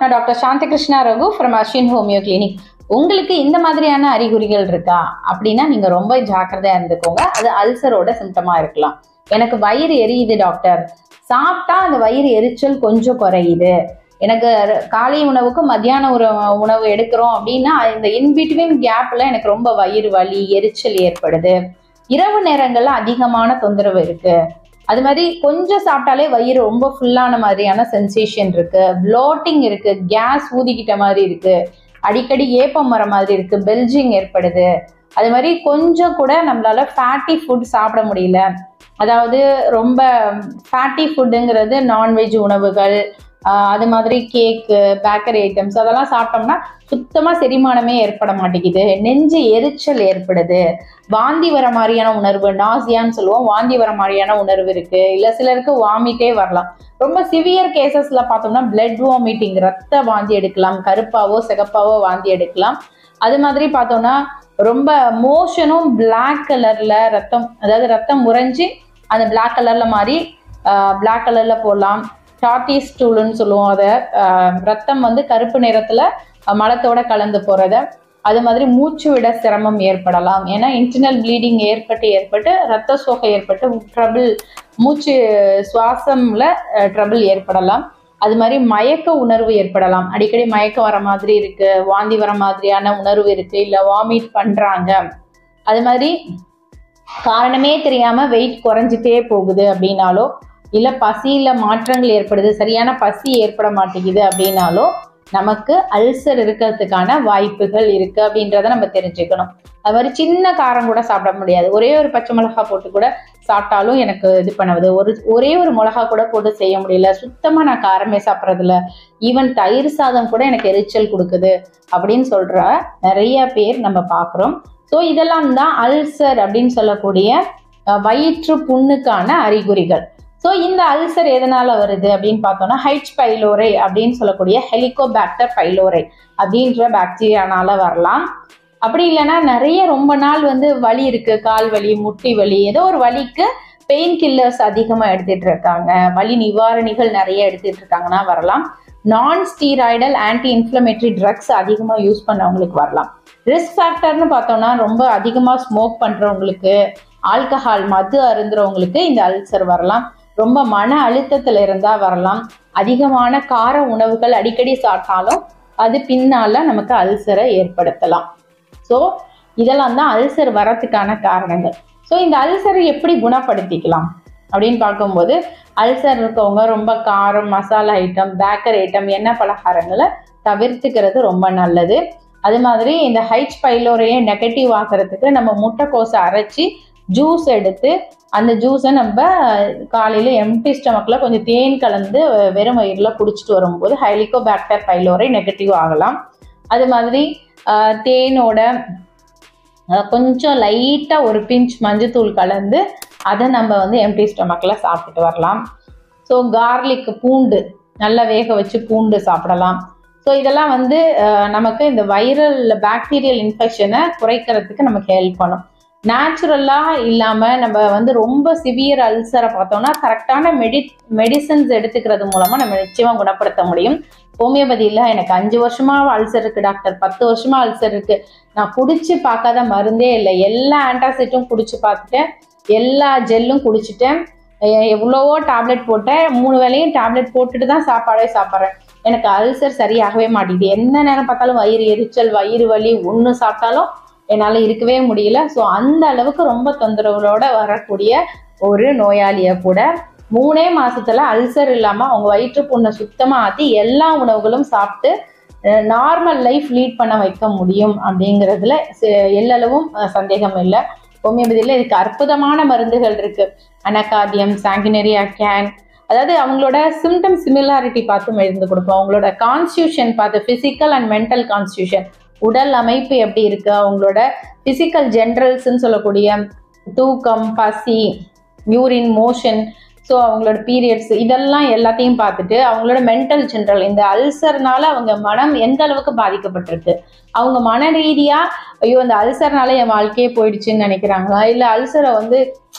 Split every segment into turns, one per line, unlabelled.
நான் doctor Shanthi Krishna Raghu from Ashwin homeo clinic உங்களுக்கு இந்த மாதிரியான அறிகுறிகள் இருக்கா அப்படின்னா நீங்க ரொம்ப ஜாக்கிரதையா இருந்துக்கோங்க அது அல்சரோட சிம்டமா இருக்கலாம் எனக்கு வயிறு எரியுது டாக்டர் சாப்பிட்டா அந்த வயிறு எரிச்சல் கொஞ்சம் குறையுது எனக்கு ர- காலை உணவுக்கு மத்தியான ஒரு உணவு எடுக்கிறோம் அப்படின்னா இந்த இன்பிட்வீன் கேப்ல எனக்கு ரொம்ப வயிறு வலி எரிச்சல் ஏற்படுது இரவு நேரங்கள்ல அதிகமான தொந்தரவு இருக்கு அது மாதிரி கொஞ்சம் சாப்பிட்டாலே வயிறு ரொம்ப ஃபுல்லான மாதிரியான சென்சேஷன் இருக்கு ப்ளோட்டிங் இருக்கு கேஸ் ஊதிக்கிட்ட மாதிரி இருக்கு அடிக்கடி ஏப்பம் வர மாதிரி இருக்கு பெல்ஜிங் ஏற்படுது அது மாதிரி கொஞ்சம் கூட நம்மளால ஃபேட்டி ஃபுட் சாப்பிட முடியல அதாவது ரொம்ப ஃபேட்டி ஃபுட்டுங்கிறது நான்வெஜ் உணவுகள் ஆஹ் அது மாதிரி கேக்கு பேக்கரி ஐட்டம்ஸ் அதெல்லாம் சாப்பிட்டோம்னா சுத்தமாக செரிமானமே ஏற்பட மாட்டேங்குது நெஞ்சு எரிச்சல் ஏற்படுது வாந்தி வர மாதிரியான உணர்வு நாசியான்னு சொல்லுவோம் வாந்தி வர மாதிரியான உணர்வு இருக்கு இல்லை சிலருக்கு வாமிட்டே வரலாம் ரொம்ப சிவியர் கேசஸ்ல பார்த்தோம்னா பிளட் வாமிட்டிங் ரத்த வாந்தி எடுக்கலாம் கருப்பாவோ சிகப்பாவோ வாந்தி எடுக்கலாம் அது மாதிரி பார்த்தோம்னா ரொம்ப மோஷனும் Black கலர்ல ரத்தம் அதாவது ரத்தம் உறைஞ்சி அந்த Black கலர்ல மாறி Black கலர்ல போடலாம் டாட்டி ஸ்டூலுன்னு சொல்லுவோம் அதை ஆஹ் ரத்தம் வந்து கருப்பு நிறத்துல அஹ் மலத்தோட கலந்து போறத அது மாதிரி மூச்சு விட சிரமம் ஏற்படலாம் ஏன்னா இன்டர்னல் ப்ளீடிங் ஏற்பட்டு ஏற்பட்டு ரத்த சோகை ஏற்பட்டு ட்ரபிள் மூச்சு சுவாசம்ல ட்ரபிள் ஏற்படலாம் அது மாதிரி மயக்க உணர்வு ஏற்படலாம் அடிக்கடி மயக்கம் வர மாதிரி இருக்கு வாந்தி வர மாதிரியான உணர்வு இருக்கு இல்ல வாமிட் பண்றாங்க அது மாதிரி காரணமே தெரியாம வெயிட் குறைஞ்சிட்டே போகுது அப்படின்னாலோ இல்ல பசியில மாற்றங்கள் ஏற்படுது சரியான பசி ஏற்பட மாட்டேங்குது அப்படின்னாலோ நமக்கு அல்சர் இருக்கிறதுக்கான வாய்ப்புகள் இருக்கு அப்படின்றத நம்ம தெரிஞ்சுக்கணும் அது மாதிரி சின்ன காரம் கூட சாப்பிட முடியாது ஒரே ஒரு பச்சை மிளகா போட்டு கூட சாப்பிட்டாலும் எனக்கு இது பண்ணுவது ஒரு ஒரே ஒரு மிளகா கூட போட்டு செய்ய முடியல சுத்தமா நான் காரமே சாப்பிட்றதில்ல ஈவன் தயிர் சாதம் கூட எனக்கு எரிச்சல் கொடுக்குது அப்படின்னு சொல்ற நிறைய பேர் நம்ம பார்க்குறோம் ஸோ இதெல்லாம் தான் அல்சர் அப்படின்னு சொல்லக்கூடிய அஹ், வயிற்று புண்ணுக்கான அறிகுறிகள் ஸோ இந்த அல்சர் எதனால வருது அப்படின்னு பார்த்தோம்னா ஹைச் பைலோரை அப்படின்னு சொல்லக்கூடிய ஹெலிகோபாக்டர் பைலோரை அப்படின்ற பாக்டீரியானால வரலாம் அப்படி இல்லைன்னா நிறைய ரொம்ப நாள் வந்து வலி இருக்கு கால் வலி முட்டி வலி ஏதோ ஒரு வலிக்கு பெயின் கில்லர்ஸ் அதிகமாக எடுத்துட்டு இருக்காங்க வலி நிவாரணிகள் நிறைய எடுத்துட்டு இருக்காங்கன்னா வரலாம் நான் ஸ்டீராய்டல் ஆன்டி இன்ஃப்ளமேட்டரி ட்ரக்ஸ் அதிகமாக யூஸ் பண்ணவங்களுக்கு வரலாம் ரிஸ்க் ஃபேக்டர்னு பார்த்தோம்னா ரொம்ப அதிகமாக ஸ்மோக் பண்ணுறவங்களுக்கு ஆல்கஹால் மது அருந்துறவங்களுக்கு இந்த அல்சர் வரலாம் ரொம்ப மன அழுத்தத்தில் இருந்தால் வரலாம் அதிகமான கார உணவுகள் அடிக்கடி சாப்பிட்டாலும் அது பின்னால நமக்கு அல்சரை ஏற்படுத்தலாம் ஸோ இதெல்லாம் தான் அல்சர் வரத்துக்கான காரணங்கள் ஸோ இந்த அல்சரை எப்படி குணப்படுத்திக்கலாம் அப்படின்னு பார்க்கும்போது அல்சர் இருக்கவங்க ரொம்ப காரம் மசாலா ஐட்டம் பேக்கரி ஐட்டம் எண்ணெய் பலகாரங்களை தவிர்த்துக்கிறது ரொம்ப நல்லது அது மாதிரி இந்த ஹைச் பைலோரையை நெகட்டிவ் ஆகிறதுக்கு நம்ம முட்டைக்கோஸை அரைச்சி ஜூஸ் எடுத்து அந்த ஜூஸை நம்ம காலையில் எம்டி ஸ்டமக்கில் கொஞ்சம் தேன் கலந்து வெறும் வயிறில் குடிச்சிட்டு வரும்போது ஹைலிகோபாக்டர் பைலோரை நெகட்டிவ் ஆகலாம் அது மாதிரி ஆஹ், தேனோட ஆஹ், கொஞ்சம் லைட்டாக ஒரு பிஞ்ச் மஞ்சத்தூள் கலந்து அதை நம்ம வந்து எம்டி ஸ்டமக்கில் சாப்பிட்டுட்டு வரலாம் ஸோ கார்லிக் பூண்டு நல்லா வேக வச்சு பூண்டு சாப்பிடலாம் ஸோ இதெல்லாம் வந்து ஆஹ், நமக்கு இந்த வைரல் பாக்டீரியல் இன்ஃபெக்ஷனை குறைக்கிறதுக்கு நமக்கு ஹெல்ப் பண்ணும் நேச்சுரலாக இல்லாமல் நம்ம வந்து ரொம்ப சிவியர் அல்சரை பார்த்தோம்னா கரெக்டான மெடி மெடிசன்ஸ் எடுத்துக்கிறது மூலமாக நம்ம நிச்சயமாக குணப்படுத்த முடியும் ஹோமியோபதியில் எனக்கு அஞ்சு வருஷமா அல்சர் இருக்கு டாக்டர் பத்து வருஷமா அல்சர் இருக்கு நான் குடிச்சு பார்க்காத மருந்தே இல்லை எல்லா ஆன்டாசிட்டும் குடிச்சு பார்த்துட்டேன் எல்லா ஜெல்லும் குடிச்சிட்டேன் எ- எவ்வளவோ டேப்லெட் போட்டேன் மூணு வேளையும் டேப்லெட் போட்டுட்டு தான் சாப்பாடே சாப்பிட்றேன் எனக்கு அல்சர் சரியாகவே மாட்டேங்குது என்ன நேரம் பார்த்தாலும் வயிறு எரிச்சல் வயிறு வலி ஒன்று சாப்பிட்டாலும் என்னால் இருக்கவே முடியல ஸோ அந்த அளவுக்கு ரொம்ப தொந்தரவுகளோட வரக்கூடிய ஒரு நோயாளியை கூட மூணே மாசத்துல அல்சர் இல்லாமல் அவங்க வயிற்று புண்ணை சுத்தமாக ஆற்றி எல்லா உணவுகளும் சாப்பிட்டு நார்மல் லைஃப் லீட் பண்ண வைக்க முடியும் அப்படிங்கிறதுல சி- எல்லளவும் அஹ், சந்தேகம் இல்லை ஹோமியோபதியில் இதுக்கு அற்புதமான மருந்துகள் இருக்கு அனகாதியம் சாங்கினரியா கேன் அதாவது அவங்களோட சிம்டம் சிமிலாரிட்டி பார்த்து மருந்து கொடுப்போம் அவங்களோட கான்ஸ்டியூஷன் பார்த்து ஃபிசிக்கல் அண்ட் மென்டல் கான்ஸ்டியூஷன் உடல் அமைப்பு எப்படி இருக்கு அவங்களோட ஃபிசிக்கல் ஜென்ரல்ஸ்ன்னு சொல்லக்கூடிய தூக்கம் பசி யூரின் மோஷன் ஸோ அவங்களோட பீரியட்ஸ் இதெல்லாம் எல்லாத்தையும் பார்த்துட்டு அவங்களோட மென்டல் ஜென்ரல் இந்த அல்சர்னால அவங்க மனம் எந்த அளவுக்கு பாதிக்கப்பட்டிருக்கு அவங்க மன ரீதியா ஐயோ இந்த அல்சர்னால என் வாழ்க்கையே போயிடுச்சுன்னு நினைக்கிறாங்களா இல்லை அல்சரை வந்து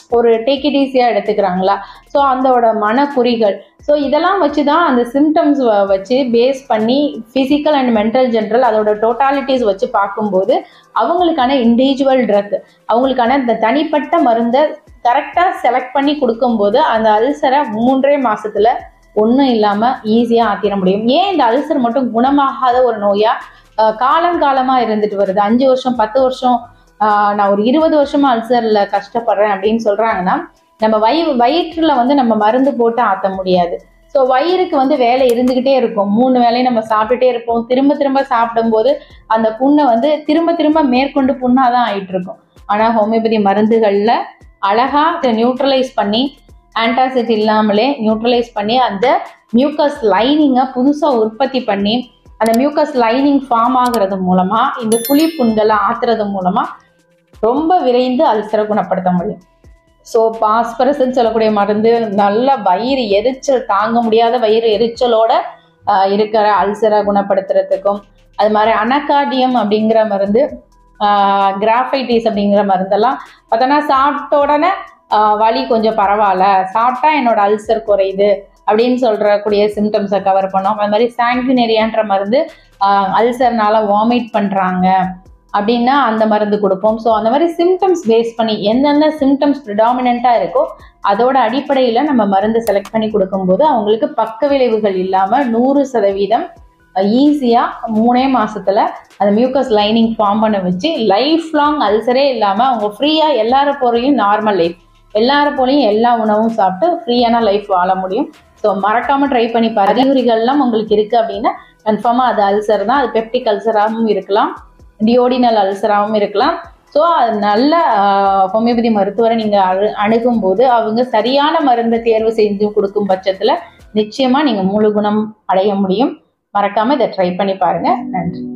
ஒரு டேக் இட் ஈஸியாக எடுத்துக்கிறாங்களா ஸோ அதோட மனக்குறிகள் ஸோ இதெல்லாம் வச்சு தான் அந்த சிம்டம்ஸ் வச்சு பேஸ் பண்ணி ஃபிசிக்கல் அண்ட் மென்டல் ஜென்ரல் அதோட டோட்டாலிட்டிஸ் வச்சு பார்க்கும்போது அவங்களுக்கான இண்டிவிஜுவல் ட்ரக் அவங்களுக்கான இந்த தனிப்பட்ட மருந்தை கரெக்டாக செலக்ட் பண்ணி கொடுக்கும்போது அந்த அல்சரை மூன்றே மாசத்துல ஒன்றும் இல்லாமல் ஈஸியாக ஆத்திர முடியும் ஏன் இந்த அல்சர் மட்டும் குணமாகாத ஒரு நோயா அஹ் காலங்காலமாக இருந்துட்டு வருது அஞ்சு வருஷம் பத்து வருஷம் ஆஹ் நான் ஒரு இருபது வருஷமா அல்சர்ல கஷ்டப்படுறேன் அப்படின்னு சொல்றாங்கன்னா நம்ம வயிறு வயிற்றுல வந்து நம்ம மருந்து போட்டு ஆத்த முடியாது ஸோ வயிறுக்கு வந்து வேலை இருந்துகிட்டே இருக்கும் மூணு வேலையும் நம்ம சாப்பிட்டுட்டே இருப்போம் திரும்ப திரும்ப சாப்பிடும்போது அந்த புண்ணை வந்து திரும்ப திரும்ப மேற்கொண்டு புண்ணாக தான் ஆயிட்டு இருக்கும் ஆனால் ஹோமியோபதி மருந்துகளில் அழகா இதை நியூட்ரலைஸ் பண்ணி ஆன்டாசிட் இல்லாமலே நியூட்ரலைஸ் பண்ணி அந்த மியூக்கஸ் லைனிங்கை புதுசாக உற்பத்தி பண்ணி அந்த மியூக்கஸ் லைனிங் ஃபார்ம் ஆகுறது மூலமா இந்த குழி புண்களை ஆத்துறது மூலமா ரொம்ப விரைந்து அல்சரை குணப்படுத்த முடியும் ஸோ பாஸ்பரஸ்ன்னு சொல்லக்கூடிய மருந்து நல்ல வயிறு எரிச்சல் தாங்க முடியாத வயிறு எரிச்சலோட ஆஹ், இருக்கிற அல்சரை குணப்படுத்துறதுக்கும் அது மாதிரி அனகார்டியம் அப்படிங்கிற மருந்து கிராஃபைட்டிஸ் அப்படிங்கிற மருந்தெல்லாம் பார்த்தோன்னா சாப்பிட்ட உடனே ஆஹ், வலி கொஞ்சம் பரவாயில்ல சாப்பிட்டா என்னோட அல்சர் குறையுது அப்படின்னு சொல்றக்கூடிய சிம்டம்ஸை கவர் பண்ணோம் அது மாதிரி சாங்குனேரியான்ற மருந்து அல்சர்னால வாமிட் பண்ணுறாங்க அப்படின்னா அந்த மருந்து கொடுப்போம் ஸோ அந்த மாதிரி சிம்டம்ஸ் பேஸ் பண்ணி எந்தெந்த சிம்டம்ஸ் ப்ரிடாமினண்ட்டாக இருக்கோ அதோட அடிப்படையில் நம்ம மருந்து செலக்ட் பண்ணி கொடுக்கும்போது அவங்களுக்கு பக்க விளைவுகள் இல்லாமல் நூறு சதவீதம் ஈஸியாக மூணே மாசத்துல அந்த மியூக்கஸ் லைனிங் ஃபார்ம் பண்ண வச்சு லைஃப் லாங் அல்சரே இல்லாமல் அவங்க ஃப்ரீயாக எல்லார போலையும் நார்மல் லைஃப் எல்லார போலையும் எல்லா உணவும் சாப்பிட்டு ஃப்ரீயான லைஃப் வாழ முடியும் ஸோ மறக்காம ட்ரை பண்ணி பாரு அறிகுறிகள்லாம் உங்களுக்கு இருக்கு அப்படின்னா கன்ஃபார்மாக அது அல்சர் தான் அது பெப்டிக் அல்சராகவும் இருக்கலாம் டியோடினல் அல்சராகவும் இருக்கலாம் ஸோ அது நல்ல ஹோமியோபதி மருத்துவரை நீங்கள் அணு அணுகும்போது அவங்க சரியான மருந்தை தேர்வு செஞ்சு கொடுக்கும் பட்சத்தில் நிச்சயமாக நீங்கள் முழு குணம் அடைய முடியும் மறக்காமல் இதை ட்ரை பண்ணி பாருங்கள் நன்றி